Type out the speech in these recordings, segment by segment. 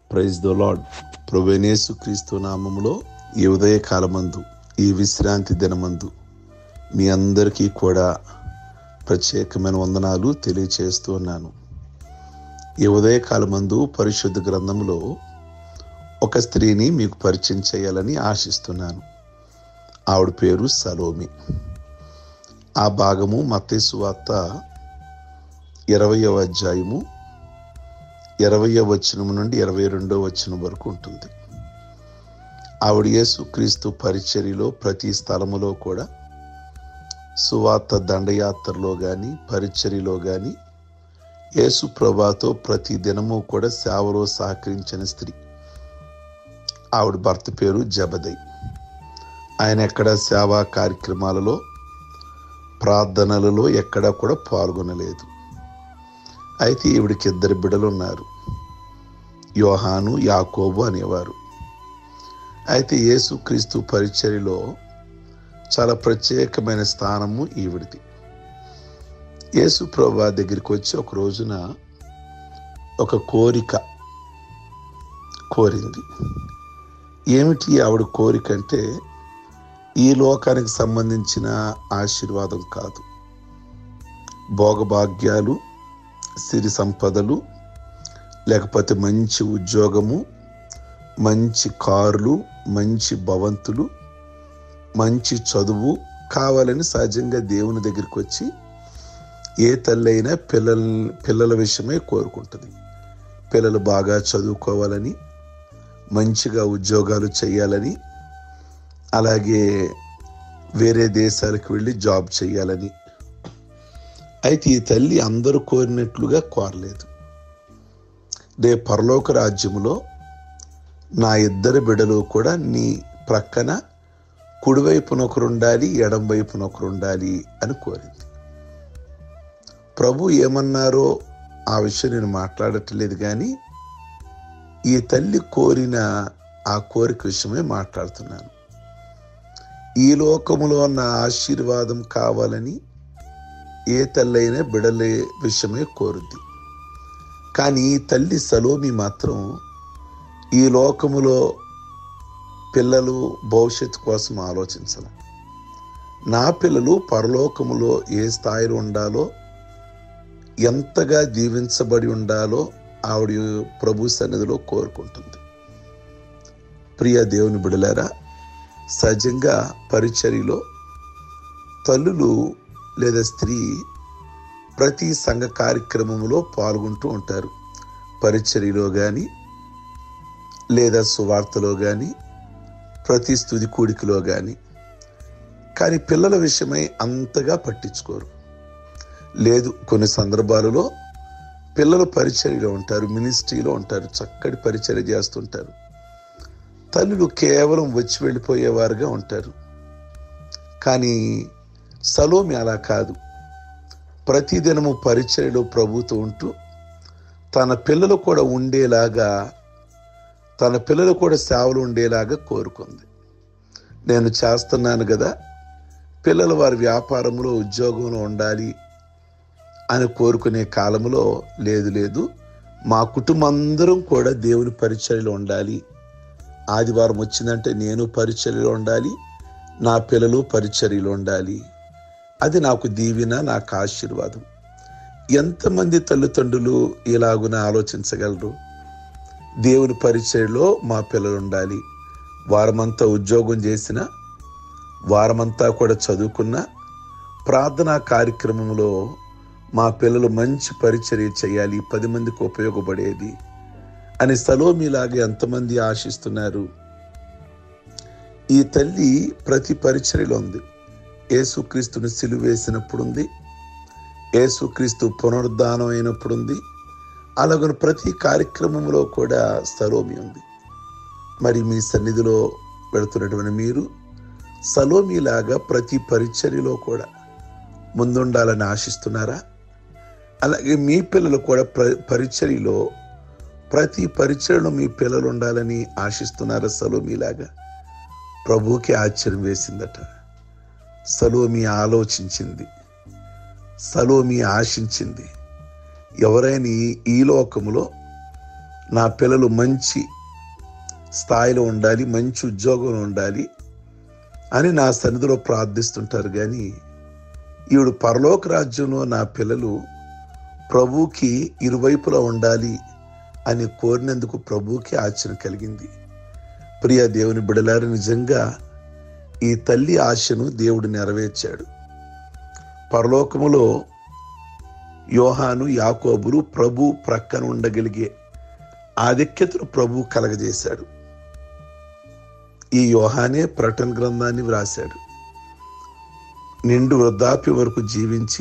praise the lord ప్రొవెనేసు క్రీస్తు నామములో ఈ ఉదయ కాలమందు ఈ విశ్రాంతి దినమందు మీ అందరికీ కూడా ప్రత్యేకమైన వందనాలు తెలియచేస్తూ ఉన్నాను ఈ ఉదయ కాలమందు పరిశుద్ధ గ్రంథంలో ఒక స్త్రీని మీకు పరిచయం చేయాలని ఆశిస్తున్నాను ఆవిడ పేరు సలోమి ఆ భాగము మత్తేసు వార్త ఇరవయవ అధ్యాయము ఇరవయో వచనం నుండి ఇరవై రెండో వచనం వరకు ఉంటుంది ఆవిడ యేసు క్రీస్తు పరిచర్యలో ప్రతి స్థలములో కూడా సువార్త దండయాత్రలో కానీ పరిచర్యలో కానీ యేసు ప్రభాతో ప్రతి దినము కూడా సేవలో సహకరించిన స్త్రీ ఆవిడ భర్త పేరు జబదై ఆయన ఎక్కడ సేవా కార్యక్రమాలలో ప్రార్థనలలో ఎక్కడా కూడా పాల్గొనలేదు అయితే ఈవిడికి ఇద్దరు బిడ్డలు ఉన్నారు యోహాను యాకోబు అనేవారు అయితే యేసుక్రీస్తు పరిచర్యలో చాలా ప్రత్యేకమైన స్థానము ఈవిడిది యేసు ప్రభా దగ్గరికి వచ్చి ఒక రోజున ఒక కోరిక కోరింది ఏమిటి ఆవిడ కోరిక అంటే ఈ లోకానికి సంబంధించిన ఆశీర్వాదం కాదు భోగభాగ్యాలు సిరి సంపదలు లేకపోతే మంచి ఉద్యోగము మంచి కార్లు మంచి భవంతులు మంచి చదువు కావాలని సహజంగా దేవుని దగ్గరికి వచ్చి ఏ తల్లి అయినా పిల్లల పిల్లల విషయమే కోరుకుంటుంది పిల్లలు బాగా చదువుకోవాలని మంచిగా ఉద్యోగాలు చేయాలని అలాగే వేరే దేశాలకు వెళ్ళి జాబ్ చేయాలని అయితే ఈ తల్లి అందరూ కోరినట్లుగా కోరలేదు రే పరలోక రాజ్యములో నా ఇద్దరు బిడలు కూడా నీ ప్రక్కన కుడివైపున ఒకరు ఉండాలి ఎడం వైపున ఒకరు ఉండాలి అని కోరింది ప్రభు ఏమన్నారో ఆ విషయం నేను మాట్లాడట్లేదు కానీ ఈ తల్లి కోరిన ఆ కోరిక విషయమే మాట్లాడుతున్నాను ఈ లోకములో నా ఆశీర్వాదం కావాలని ఏ తల్లి అయినా బిడలే విషయమే కోరుద్ది కానీ ఈ తల్లి సలోమి మాత్రం ఈ లోకములో పిల్లలు భవిష్యత్తు కోసం ఆలోచించాల నా పిల్లలు పరలోకములో ఏ స్థాయిలో ఉండాలో ఎంతగా దీవించబడి ఉండాలో ఆవిడ ప్రభు సన్నిధిలో కోరుకుంటుంది ప్రియ దేవుని బిడలారా సహజంగా పరిచర్యలో తల్లులు లేదా స్త్రీ ప్రతి సంఘ కార్యక్రమంలో పాల్గొంటూ ఉంటారు పరిచర్యలో కానీ లేదా సువార్తలో కానీ ప్రతి స్థుతి కూడికలో కానీ కానీ పిల్లల విషయమై అంతగా పట్టించుకోరు లేదు కొన్ని సందర్భాలలో పిల్లలు పరిచర్యలో ఉంటారు మినిస్ట్రీలో ఉంటారు చక్కటి పరిచర్య చేస్తుంటారు తల్లులు కేవలం వచ్చి వెళ్ళిపోయేవారుగా ఉంటారు కానీ సలోమి అలా కాదు ప్రతిదినము పరిచర్యలో ప్రభుతో ఉంటూ తన పిల్లలు కూడా ఉండేలాగా తన పిల్లలు కూడా సేవలు ఉండేలాగా కోరుకుంది నేను చేస్తున్నాను కదా పిల్లలు వారి వ్యాపారంలో ఉద్యోగంలో ఉండాలి అని కోరుకునే కాలంలో లేదు లేదు మా కుటుంబం అందరం కూడా దేవుని పరిచర్యలో ఉండాలి ఆదివారం వచ్చిందంటే నేను పరిచర్యలో ఉండాలి నా పిల్లలు పరిచర్యలో ఉండాలి అది నాకు దీవెన నాకు ఆశీర్వాదం ఎంతమంది తల్లిదండ్రులు ఇలాగున ఆలోచించగలరు దేవుని పరిచయలో మా పిల్లలు ఉండాలి వారమంతా ఉద్యోగం చేసిన వారమంతా కూడా చదువుకున్న ప్రార్థనా కార్యక్రమంలో మా పిల్లలు మంచి పరిచర్య చేయాలి పది మందికి ఉపయోగపడేది అని సలోమిలాగా ఎంతమంది ఆశిస్తున్నారు ఈ తల్లి ప్రతి పరిచర్యలో ఉంది యేసుక్రీస్తుని సిలువేసినప్పుడు ఉంది యేసుక్రీస్తు పునరుద్ధానం అయినప్పుడు ఉంది అలాగని ప్రతి కార్యక్రమంలో కూడా సలోమి ఉంది మరి మీ సన్నిధిలో పెడుతున్నటువంటి మీరు సలోమిలాగా ప్రతి పరిచర్యలో కూడా ముందుండాలని ఆశిస్తున్నారా అలాగే మీ పిల్లలు కూడా ప్ర పరిచర్యలో ప్రతి పరిచయలో మీ పిల్లలు ఉండాలని ఆశిస్తున్నారా సలోమిలాగా ప్రభువుకి ఆశ్చర్యం వేసిందట సలోమి ఆలోచించింది సలోమి ఆశించింది ఎవరైనా ఈ- ఈ లోకములో నా పిల్లలు మంచి స్థాయిలో ఉండాలి మంచి ఉద్యోగంలో ఉండాలి అని నా సన్నిధిలో ప్రార్థిస్తుంటారు కానీ ఈవిడ పరలోక రాజ్యంలో నా పిల్లలు ప్రభువుకి ఇరువైపులా ఉండాలి అని కోరినందుకు ప్రభువుకి ఆశ్చర్యం కలిగింది ప్రియ దేవుని బిడలారు నిజంగా ఈ తల్లి ఆశను దేవుడు నెరవేర్చాడు పరలోకములో యోహాను యాకోబులు ప్రభు ప్రక్కన ఉండగలిగే ఆధిక్యతను ప్రభు కలగజేశాడు ఈ యోహానే ప్రటన్ గ్రంథాన్ని వ్రాశాడు నిండు వృద్ధాప్య వరకు జీవించి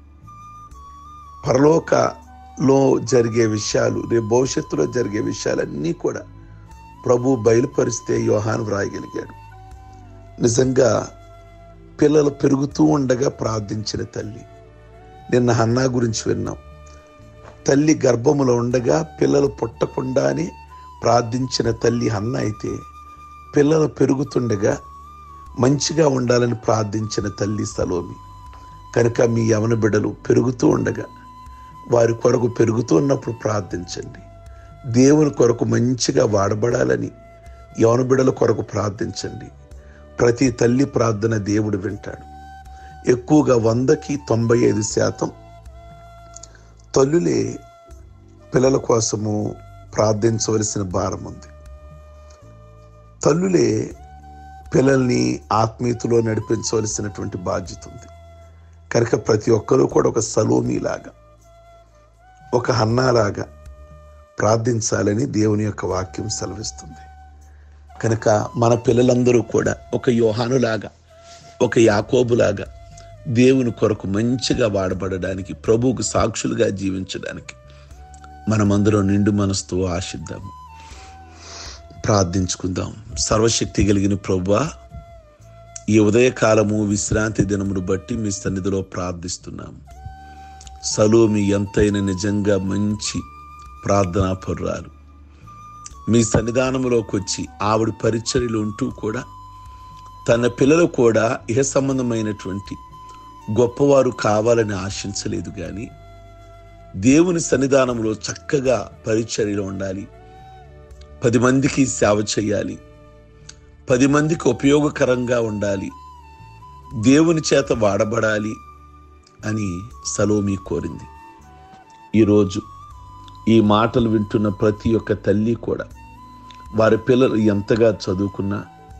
పరలోకలో జరిగే విషయాలు రేపు భవిష్యత్తులో జరిగే విషయాలన్నీ కూడా ప్రభు బయలుపరిస్తే యోహాను వ్రాయగలిగాడు నిజంగా పిల్లలు పెరుగుతూ ఉండగా ప్రార్థించిన తల్లి నిన్న హన్నా గురించి విన్నాం తల్లి గర్భములో ఉండగా పిల్లలు పుట్టకుండానే ప్రార్థించిన తల్లి హన్న అయితే పిల్లలు పెరుగుతుండగా మంచిగా ఉండాలని ప్రార్థించిన తల్లి సలోమి కనుక మీ యవన బిడ్డలు పెరుగుతూ ఉండగా వారి కొరకు పెరుగుతూ ఉన్నప్పుడు ప్రార్థించండి దేవుని కొరకు మంచిగా వాడబడాలని యవన బిడ్డల కొరకు ప్రార్థించండి ప్రతి తల్లి ప్రార్థన దేవుడు వింటాడు ఎక్కువగా వందకి తొంభై ఐదు శాతం తల్లులే పిల్లల కోసము ప్రార్థించవలసిన భారం ఉంది తల్లులే పిల్లల్ని ఆత్మీయతలో నడిపించవలసినటువంటి బాధ్యత ఉంది కనుక ప్రతి ఒక్కరూ కూడా ఒక సలోమిలాగా ఒక హన్నాలాగా ప్రార్థించాలని దేవుని యొక్క వాక్యం సెలవిస్తుంది కనుక మన పిల్లలందరూ కూడా ఒక యోహానులాగా ఒక యాకోబులాగా దేవుని కొరకు మంచిగా వాడబడడానికి ప్రభువుకు సాక్షులుగా జీవించడానికి మనమందరం నిండు మనసుతో ఆశిద్దాము ప్రార్థించుకుందాం సర్వశక్తి కలిగిన ప్రభువా ఈ ఉదయకాలము విశ్రాంతి దినమును బట్టి మీ సన్నిధిలో ప్రార్థిస్తున్నాము సలోమి ఎంతైన నిజంగా మంచి ప్రార్థనా పర్రాలు మీ సన్నిధానంలోకి వచ్చి ఆవిడ పరిచర్యలు ఉంటూ కూడా తన పిల్లలు కూడా ఇహ సంబంధమైనటువంటి గొప్పవారు కావాలని ఆశించలేదు కానీ దేవుని సన్నిధానంలో చక్కగా పరిచర్యలో ఉండాలి పది మందికి సేవ చేయాలి పది మందికి ఉపయోగకరంగా ఉండాలి దేవుని చేత వాడబడాలి అని సలోమి కోరింది ఈరోజు ఈ మాటలు వింటున్న ప్రతి ఒక్క తల్లి కూడా వారి పిల్లలు ఎంతగా చదువుకున్నా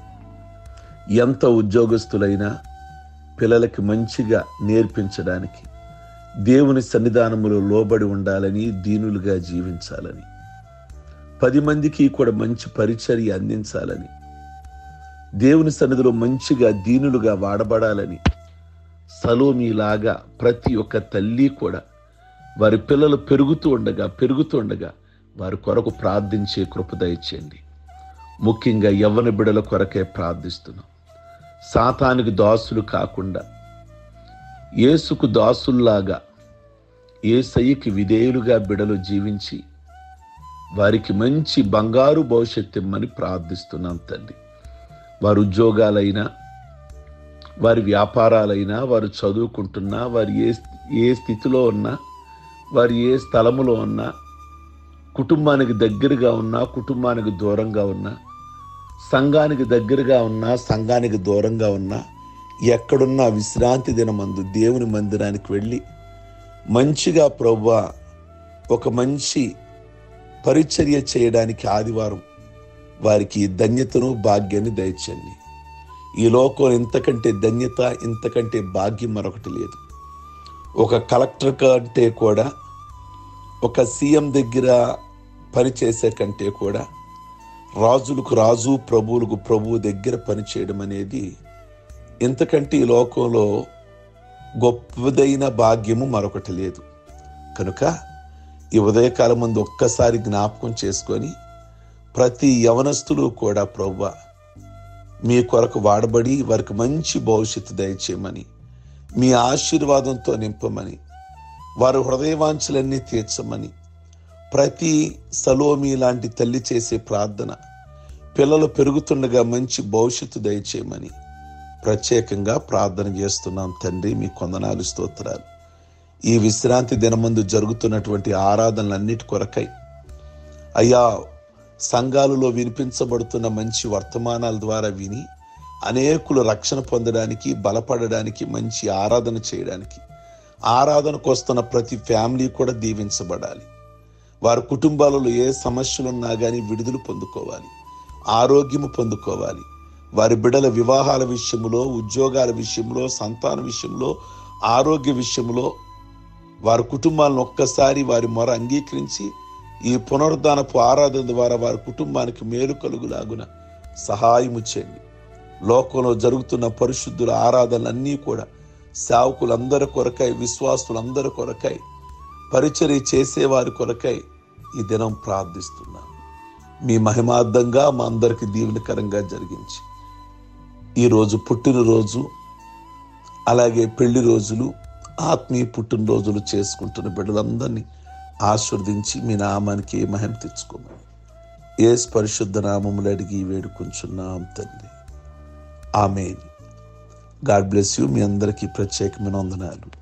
ఎంత ఉద్యోగస్తులైనా పిల్లలకి మంచిగా నేర్పించడానికి దేవుని సన్నిధానములో లోబడి ఉండాలని దీనులుగా జీవించాలని పది మందికి కూడా మంచి పరిచర్య అందించాలని దేవుని సన్నిధిలో మంచిగా దీనులుగా వాడబడాలని సలోమిలాగా ప్రతి ఒక్క తల్లి కూడా వారి పిల్లలు పెరుగుతూ ఉండగా పెరుగుతూ ఉండగా వారి కొరకు ప్రార్థించే కృప దయచేయండి ముఖ్యంగా యవ్వన బిడల కొరకే ప్రార్థిస్తున్నాం సాతానికి దాసులు కాకుండా యేసుకు దాసుల్లాగా ఏసయ్యకి విధేయులుగా బిడలు జీవించి వారికి మంచి బంగారు భవిష్యత్తు ఇమ్మని ప్రార్థిస్తున్నాం తండ్రి వారి ఉద్యోగాలైనా వారి వ్యాపారాలైనా వారు చదువుకుంటున్నా వారు ఏ ఏ స్థితిలో ఉన్నా వారు ఏ స్థలములో ఉన్నా కుటుంబానికి దగ్గరగా ఉన్నా కుటుంబానికి దూరంగా ఉన్నా సంఘానికి దగ్గరగా ఉన్నా సంఘానికి దూరంగా ఉన్నా ఎక్కడున్నా విశ్రాంతి దినమందు దేవుని మందిరానికి వెళ్ళి మంచిగా ప్రవ్వా ఒక మంచి పరిచర్య చేయడానికి ఆదివారం వారికి ధన్యతను భాగ్యాన్ని దయచండి ఈ లోకం ఇంతకంటే ధన్యత ఇంతకంటే భాగ్యం మరొకటి లేదు ఒక కలెక్టర్ కంటే కూడా ఒక సీఎం దగ్గర పనిచేసే కంటే కూడా రాజులకు రాజు ప్రభువులకు ప్రభువు దగ్గర పనిచేయడం అనేది ఇంతకంటే ఈ లోకంలో గొప్పదైన భాగ్యము మరొకటి లేదు కనుక ఈ ఉదయకాలం ముందు ఒక్కసారి జ్ఞాపకం చేసుకొని ప్రతి యవనస్తులు కూడా ప్రవ్వ మీ కొరకు వాడబడి వారికి మంచి భవిష్యత్తు దయచేయమని మీ ఆశీర్వాదంతో నింపమని వారి హృదయవాంఛలన్నీ తీర్చమని ప్రతి సలోమి లాంటి తల్లి చేసే ప్రార్థన పిల్లలు పెరుగుతుండగా మంచి భవిష్యత్తు దయచేయమని ప్రత్యేకంగా ప్రార్థన చేస్తున్నాం తండ్రి మీ కొందనాలు స్తోత్రాలు ఈ విశ్రాంతి దినమందు జరుగుతున్నటువంటి ఆరాధనలన్నిటి కొరకై అయ్యా సంఘాలలో వినిపించబడుతున్న మంచి వర్తమానాల ద్వారా విని అనేకులు రక్షణ పొందడానికి బలపడడానికి మంచి ఆరాధన చేయడానికి ఆరాధనకు వస్తున్న ప్రతి ఫ్యామిలీ కూడా దీవించబడాలి వారి కుటుంబాలలో ఏ సమస్యలున్నా కానీ విడుదల పొందుకోవాలి ఆరోగ్యము పొందుకోవాలి వారి బిడ్డల వివాహాల విషయంలో ఉద్యోగాల విషయంలో సంతాన విషయంలో ఆరోగ్య విషయంలో వారి కుటుంబాలను ఒక్కసారి వారి మొర అంగీకరించి ఈ పునరుద్ధానపు ఆరాధన ద్వారా వారి కుటుంబానికి మేలు కలుగులాగున సహాయము చేయండి లోకంలో జరుగుతున్న పరిశుద్ధుల ఆరాధనలన్నీ కూడా సేవకులందరి కొరకై విశ్వాసులందరి కొరకై పరిచర్య చేసేవారి కొరకై ఈ దినం ప్రార్థిస్తున్నాను మీ మహిమార్థంగా మా అందరికి దీవెనకరంగా జరిగించి ఈరోజు పుట్టినరోజు అలాగే పెళ్లి రోజులు ఆత్మీయ పుట్టినరోజులు చేసుకుంటున్న బిడ్డలందరినీ ఆశీర్వదించి మీ నామానికి మహిమ తెచ్చుకోమని ఏ పరిశుద్ధ నామములు అడిగి వేడుకుంటున్నాం తండ్రి ఆమెన్ గాడ్ బ్లెస్ యూ మీ అందరికీ ప్రత్యేకమైన వందనాలు